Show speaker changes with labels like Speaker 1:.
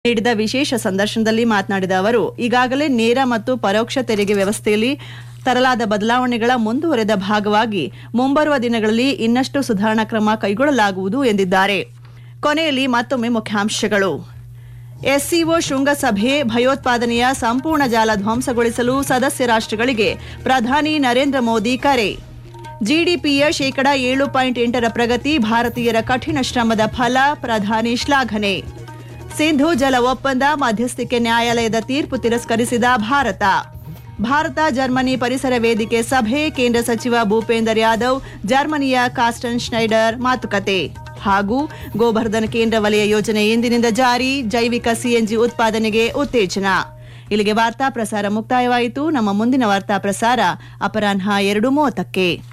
Speaker 1: ನೀಡಿದ ವಿಶೇಷ ಸಂದರ್ಶನದಲ್ಲಿ ಮಾತನಾಡಿದ ಅವರು ಈಗಾಗಲೇ ನೇರ ಮತ್ತು ಪರೋಕ್ಷ ತೆರಿಗೆ ವ್ಯವಸ್ಥೆಯಲ್ಲಿ ತರಲಾದ ಬದಲಾವಣೆಗಳ ಮುಂದುವರೆದ ಭಾಗವಾಗಿ ಮುಂಬರುವ ದಿನಗಳಲ್ಲಿ ಇನ್ನಷ್ಟು ಸುಧಾರಣಾ ಕ್ರಮ ಕೈಗೊಳ್ಳಲಾಗುವುದು ಎಂದಿದ್ದಾರೆ ಕೊನೆಯಲ್ಲಿ ಮತ್ತೊಮ್ಮೆ ಮುಖ್ಯಾಂಶಗಳು ಎಸ್ಸಿಒ ಶೃಂಗಸಭೆ ಭಯೋತ್ಪಾದನೆಯ ಸಂಪೂರ್ಣ ಜಾಲ ಧ್ವಂಸಗೊಳಿಸಲು ಸದಸ್ಯ ರಾಷ್ಟ್ರಗಳಿಗೆ ಪ್ರಧಾನಿ ನರೇಂದ್ರ ಮೋದಿ ಕರೆ ಜಿಡಿಪಿಯ ಶೇಕಡ ಏಳು ಪಾಯಿಂಟ್ ಎಂಟರ ಪ್ರಗತಿ ಭಾರತೀಯರ ಕಠಿಣ ಶ್ರಮದ ಫಲ ಪ್ರಧಾನಿ ಶ್ಲಾಘನೆ ಸಿಂಧು ಜಲ ಒಪ್ಪಂದ ಮಧ್ಯಸ್ಥಿಕೆ ನ್ಯಾಯಾಲಯದ ತೀರ್ಪು ತಿರಸ್ಕರಿಸಿದ ಭಾರತ ಭಾರತ ಜರ್ಮನಿ ಪರಿಸರ ವೇದಿಕೆ ಸಭೆ ಕೇಂದ್ರ ಸಚಿವ ಭೂಪೇಂದರ್ ಯಾದವ್ ಜರ್ಮನಿಯ ಕಾಸ್ಟನ್ ಸ್ನೈಡರ್ ಮಾತುಕತೆ ಹಾಗೂ ಗೋವರ್ಧನ್ ಕೇಂದ್ರ ವಲಯ ಯೋಜನೆ ಇಂದಿನಿಂದ ಜಾರಿ ಜೈವಿಕ ಸಿಎನ್ಜಿ ಉತ್ಪಾದನೆಗೆ ಉತ್ತೇಜನ ಇಲ್ಲಿಗೆ ವಾರ್ತಾ ಪ್ರಸಾರ ಮುಕ್ತಾಯವಾಯಿತು ನಮ್ಮ ಮುಂದಿನ ವಾರ್ತಾ ಪ್ರಸಾರ ಅಪರಾಹ್ನ ಎರಡು ಮೂವತ್ತಕ್ಕೆ